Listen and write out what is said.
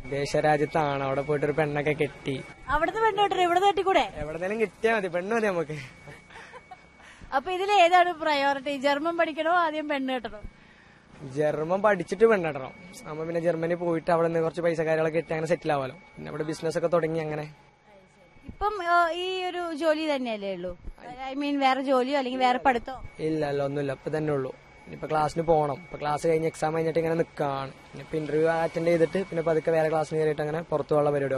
വിദേശ രാജ്യത്താണ് അവിടെ പോയിട്ട് ഒരു പെണ്ണൊക്കെ കെട്ടി അവിടുന്ന് പെണ്ണ് കിട്ടണം ഇവിടുന്ന് കെട്ടിക്കൂടെ എവിടെന്നേലും കിട്ടിയാൽ മതി പെണ്ണ് മതി നമുക്ക് അപ്പൊ ഇതിൽ ഏതാണ് പ്രയോറിറ്റി ജർമ്മൻ പഠിക്കണോ ആദ്യം പെണ്ണ് കെട്ടണോ ജർമ്മൻ പഠിച്ചിട്ട് പെണ്ണിടണം നമ്മ പിന്നെ ജർമ്മനി പോയിട്ട് അവിടെ നിന്ന് കുറച്ച് പൈസ കാര്യങ്ങളൊക്കെ കിട്ടി അങ്ങനെ സെറ്റിൽ ആവാലോ പിന്നെ അവിടെ ബിസിനസ് ഒക്കെ തുടങ്ങി അങ്ങനെ ഇപ്പം ആ, ഈ ഒരു ജോലി തന്നെയല്ലേ ഉള്ളൂ ഐ മീൻ വേറെ ജോലിയോ അല്ലെങ്കിൽ വേറെ പഠിത്തോ ഇല്ല അല്ല ഒന്നുമില്ല ഇപ്പൊ തന്നെ ഉള്ളൂ ഇനിയിപ്പോ ക്ലാസ്സിന് പോകണം ഇപ്പൊ ക്ലാസ് കഴിഞ്ഞ് എക്സാം കഴിഞ്ഞിട്ട് ഇങ്ങനെ നിൽക്കുകയാണ് പിന്നെ ഇപ്പൊ ഇന്റർവ്യൂ അറ്റൻഡ് ചെയ്തിട്ട് പിന്നെ പതുക്കെ വേറെ ക്ലാസ്സിന് കയറിയിട്ട് അങ്ങനെ പുറത്തു പോകാനുള്ള പരിപാടി